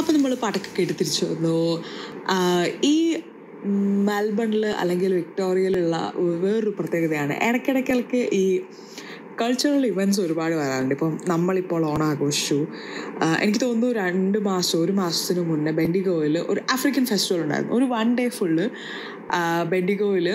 അപ്പോൾ നമ്മൾ പാട്ടൊക്കെ കേട്ട് തിരിച്ചു വന്നു ആ, ഈ മെൽബണിൽ അല്ലെങ്കിൽ വിക്ടോറിയയിലുള്ള വേറൊരു പ്രത്യേകതയാണ് ഇടയ്ക്കിടയ്ക്കിടയ്ക്ക് ഈ കൾച്ചറൽ ഇവൻറ്റ്സ് ഒരുപാട് വരാറുണ്ട് ഇപ്പം നമ്മളിപ്പോൾ ഓണം ആഘോഷിച്ചു ആ, എനിക്ക് തോന്നുന്നു രണ്ട് മാസം ഒരു മാസത്തിന് മുന്നേ ബെൻഡിഗോയിൽ ഒരു ആഫ്രിക്കൻ ഫെസ്റ്റിവൽ ഉണ്ടായിരുന്നു ഒരു വൺ ഡേ ഫുള്ള് ബെൻഡിഗോയിൽ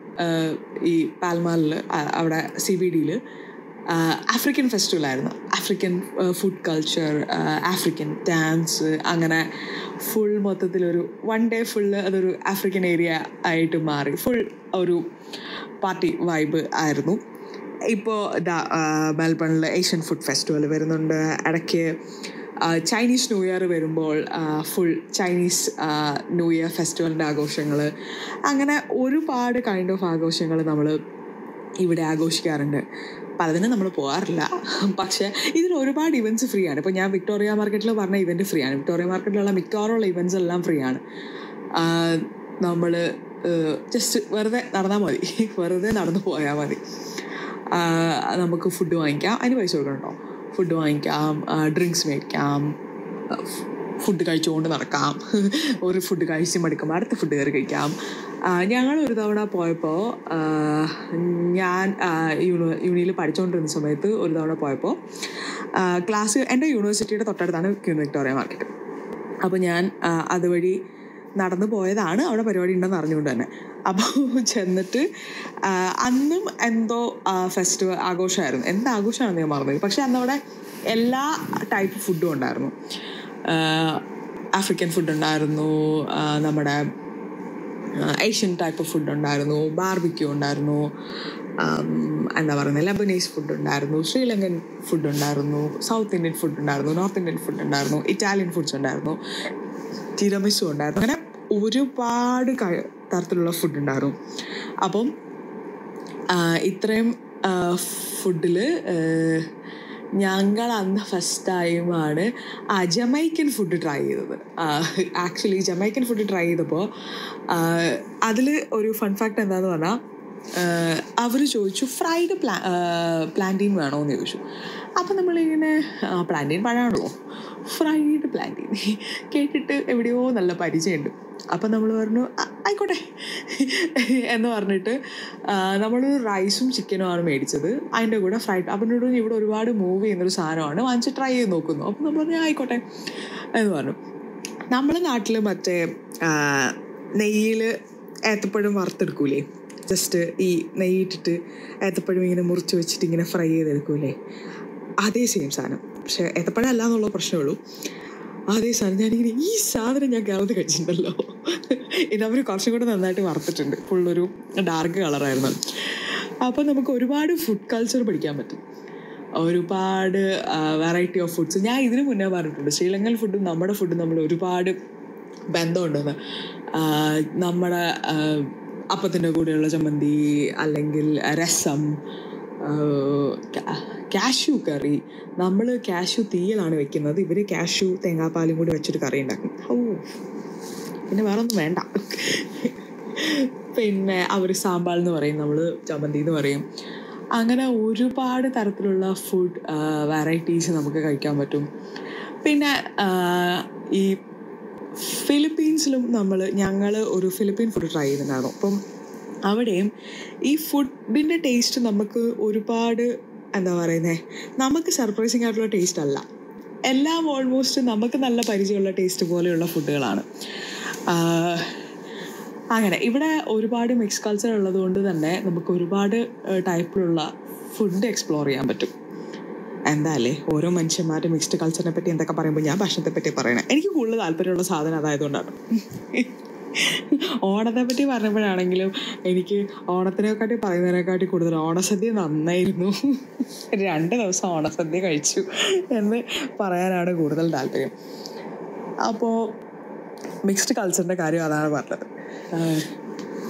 ഈ പാൽമാലിൽ അവിടെ സി ബി ഡിയിൽ ആഫ്രിക്കൻ ഫെസ്റ്റിവൽ ആയിരുന്നു African food culture African dance അങ്ങനെ ഫുൾ മൊത്തത്തിലൊരു വൺ ഡേ ഫുള്ള് അതൊരു ആഫ്രിക്കൻ ഏരിയ ആയിട്ട് മാറി ഫുൾ ഒരു പാർട്ടി വൈബ് ആയിരുന്നു ഇപ്പോൾ ഇതാ മെൽബണിൽ ഏഷ്യൻ ഫുഡ് ഫെസ്റ്റിവൽ വരുന്നുണ്ട് ഇടയ്ക്ക് ചൈനീസ് ന്യൂ ഇയർ വരുമ്പോൾ ഫുൾ ചൈനീസ് ന്യൂ ഇയർ ഫെസ്റ്റിവലിൻ്റെ ആഘോഷങ്ങൾ അങ്ങനെ ഒരുപാട് കൈൻഡ് ഓഫ് ആഘോഷങ്ങൾ നമ്മൾ ഇവിടെ ആഘോഷിക്കാറുണ്ട് പലതിനും നമ്മൾ പോകാറില്ല പക്ഷേ ഇതിൽ ഒരുപാട് ഇവൻറ്റ്സ് ഫ്രീ ആണ് ഇപ്പോൾ ഞാൻ വിക്ടോറിയ മാർക്കറ്റിൽ പറഞ്ഞ ഇവൻറ്റ് ഫ്രീ ആണ് വിക്ടോറിയ മാർക്കറ്റിലുള്ള മിക്കവാറുള്ള ഇവൻറ്റ്സ് എല്ലാം ഫ്രീ ആണ് നമ്മൾ ജസ്റ്റ് വെറുതെ നടന്നാൽ മതി വെറുതെ നടന്നു പോയാൽ മതി ആ, നമുക്ക് ഫുഡ് വാങ്ങിക്കാം അതിന് പൈസ കൊടുക്കണം കേട്ടോ ഫുഡ് വാങ്ങിക്കാം ഡ്രിങ്ക്സ് മേടിക്കാം ഫുഡ് കഴിച്ചുകൊണ്ട് നടക്കാം ഒരു ഫുഡ് കഴിച്ച് മടുക്കുമ്പോൾ അടുത്ത ഫുഡ് കയറി കഴിക്കാം ആ, ഞങ്ങൾ ഒരു തവണ പോയപ്പോൾ ആ, ഞാൻ യൂണി യൂണിയിൽ പഠിച്ചുകൊണ്ടിരുന്ന സമയത്ത് ഒരു തവണ പോയപ്പോൾ ക്ലാസ് എൻ്റെ യൂണിവേഴ്സിറ്റിയുടെ തൊട്ടടുത്താണ് ക്യൂൺ വിക്ടോറിയ മാർക്കറ്റ് അപ്പോൾ ഞാൻ ആ, അതുവഴി നടന്നു പോയതാണ് അവിടെ പരിപാടി ഉണ്ടെന്ന് അറിഞ്ഞുകൊണ്ട് തന്നെ അപ്പോൾ ചെന്നിട്ട് ആ, അന്നും എന്തോ ഫെസ്റ്റിവൽ ആഘോഷമായിരുന്നു എന്ത് ആഘോഷമാണെന്ന് ഞാൻ മറന്നു പക്ഷെ അന്നവിടെ എല്ലാ ടൈപ്പ് ഫുഡും ഉണ്ടായിരുന്നു ആഫ്രിക്കൻ ഫുഡ് ഉണ്ടായിരുന്നു ആ, നമ്മുടെ ഏഷ്യൻ ടൈപ്പ് ഓഫ് ഫുഡ് ഉണ്ടായിരുന്നു ബാർബിക്യൂ ഉണ്ടായിരുന്നു ആം, എന്താ പറയുന്നത് ലബനീസ് ഫുഡ് ഉണ്ടായിരുന്നു ശ്രീലങ്കൻ ഫുഡ് ഉണ്ടായിരുന്നു സൗത്ത് ഇന്ത്യൻ ഫുഡ് ഉണ്ടായിരുന്നു നോർത്ത് ഇന്ത്യൻ ഫുഡ് ഉണ്ടായിരുന്നു ഇറ്റാലിയൻ ഫുഡ്സ് ഉണ്ടായിരുന്നു തിരമിസു ഉണ്ടായിരുന്നു അങ്ങനെ ഒരുപാട് ക- തരത്തിലുള്ള ഫുഡ് ഉണ്ടായിരുന്നു അപ്പം ആ, ഇത്രയും ഫുഡിൽ ഞങ്ങൾ അന്ന് ഫസ്റ്റ് ടൈമാണ് ആ ജമൈക്കൻ ഫുഡ് ട്രൈ ചെയ്തത് ആക്ച്വലി ജമൈക്കൻ ഫുഡ് ട്രൈ ചെയ്തപ്പോൾ അതിൽ ഒരു ഫൺ ഫാക്ട് എന്താന്ന് പറഞ്ഞാൽ അവർ ചോദിച്ചു ഫ്രൈഡ് പ്ലാ പ്ലാന്റീൻ വേണോ എന്ന് ചോദിച്ചു അപ്പം നമ്മളിങ്ങനെ പ്ലാന്റീൻ പഴമാണല്ലോ ഫ്രൈഡ് പ്ലാന്റീൻ കേട്ടിട്ട് എവിടെയോ നല്ല പരിചയമുണ്ട് അപ്പം നമ്മൾ പറഞ്ഞു "ആ- ആയിക്കോട്ടെ എന്ന് പറഞ്ഞിട്ട് നമ്മൾ റൈസും ചിക്കനുമാണ് മേടിച്ചത് അതിൻ്റെ കൂടെ ഫ്രൈഡ് അപ്പം എന്നോട് പറഞ്ഞു, ഇവിടെ ഒരുപാട് മൂവ് ചെയ്യുന്നൊരു സാധനമാണ് വാങ്ങിച്ച് ട്രൈ ചെയ്ത് നോക്കുന്നു അപ്പം നമ്മൾ പറഞ്ഞു ആയിക്കോട്ടെ എന്ന് പറഞ്ഞു നമ്മുടെ നാട്ടിൽ മറ്റേ നെയ്യിൽ ഏത്തപ്പഴം വറുത്തെടുക്കൂലേ ജസ്റ്റ് ഈ നെയ്യിട്ടിട്ട് ഏത്തപ്പഴം ഇങ്ങനെ മുറിച്ച് വെച്ചിട്ട് ഇങ്ങനെ ഫ്രൈ ചെയ്തെടുക്കൂലേ അതേ സെയിം സാധനം പക്ഷെ ഏത്തപ്പഴം അല്ല എന്നുള്ള പ്രശ്നമുള്ളൂ അതേ സാധനം ഞാനിങ്ങനെ ഈ സാധനം ഞാൻ കേരളത്തിൽ കഴിച്ചിട്ടുണ്ടല്ലോ ഇത് അവർ കുറച്ചും കൂടെ നന്നായിട്ട് വറുത്തിട്ടുണ്ട് ഫുള്ളൊരു ഡാർക്ക് കളറായിരുന്നു അപ്പോൾ നമുക്ക് ഒരുപാട് ഫുഡ് കൾച്ചർ പഠിക്കാൻ പറ്റും ഒരുപാട് വെറൈറ്റി ഓഫ് ഫുഡ്സ് ഞാൻ ഇതിനു മുന്നേ പറഞ്ഞിട്ടുണ്ട് ശ്രീലങ്കൻ ഫുഡും നമ്മുടെ ഫുഡും നമ്മൾ ഒരുപാട് ബന്ധമുണ്ടെന്ന് ആ, നമ്മുടെ ആ, അപ്പത്തിൻ്റെ കൂടെയുള്ള ചമ്മന്തി അല്ലെങ്കിൽ രസം കാഷ്യൂ കറി നമ്മൾ കാഷ്യൂ തീയലാണ് വെക്കുന്നത് ഇവർ കാഷ്യൂ തേങ്ങാപ്പാലും കൂടി വെച്ചൊരു കറി ഉണ്ടാക്കും ഓ പിന്നെ വേറെ ഒന്നും വേണ്ട പിന്നെ അവർ സാമ്പാൾ എന്ന് പറയും നമ്മൾ ചമ്മന്തി എന്ന് പറയും അങ്ങനെ ഒരുപാട് തരത്തിലുള്ള ഫുഡ് വെറൈറ്റീസ് നമുക്ക് കഴിക്കാൻ പറ്റും പിന്നെ ആ, ഈ ഫിലിപ്പീൻസിലും നമ്മൾ ഞങ്ങൾ ഒരു ഫിലിപ്പീൻ ഫുഡ് ട്രൈ ചെയ്തിട്ടുണ്ടായിരുന്നു അപ്പം അവിടെയും ഈ ഫുഡിൻ്റെ ടേസ്റ്റ് നമുക്ക് ഒരുപാട് എന്താ പറയുന്നത് നമുക്ക് സർപ്രൈസിങ് ആയിട്ടുള്ള ടേസ്റ്റ് അല്ല എല്ലാം ഓൾമോസ്റ്റ് നമുക്ക് നല്ല പരിചയമുള്ള ടേസ്റ്റ് പോലെയുള്ള ഫുഡുകളാണ് ആഹ് അങ്ങനെ ഇവിടെ ഒരുപാട് മിക്സ് കൾച്ചർ ഉള്ളത് കൊണ്ട് തന്നെ നമുക്ക് ഒരുപാട് ടൈപ്പിലുള്ള ഫുഡ് എക്സ്പ്ലോർ ചെയ്യാൻ പറ്റും എന്തായാലേ ഓരോ മനുഷ്യന്മാരുടെ മിക്സ്ഡ് കൾച്ചറിനെ പറ്റി എന്തൊക്കെ പറയുമ്പോൾ ഞാൻ ഭക്ഷണത്തെ പറ്റി പറയണേ എനിക്ക് കൂടുതൽ താല്പര്യമുള്ള സാധനം അതായതുകൊണ്ടാണ് ഓണത്തെ പറ്റി പറഞ്ഞപ്പോഴാണെങ്കിലും എനിക്ക് ഓണത്തിനെക്കാട്ടി പറയുന്നതിനെക്കാട്ടി കൂടുതൽ ഓണസദ്യ നന്നായിരുന്നു രണ്ട് ദിവസം ഓണസദ്യ കഴിച്ചു എന്ന് പറയാനാണ് കൂടുതൽ താല്പര്യം അപ്പോൾ മിക്സ്ഡ് കൾച്ചറിൻ്റെ കാര്യം അതാണ് പറഞ്ഞത് ആഹ്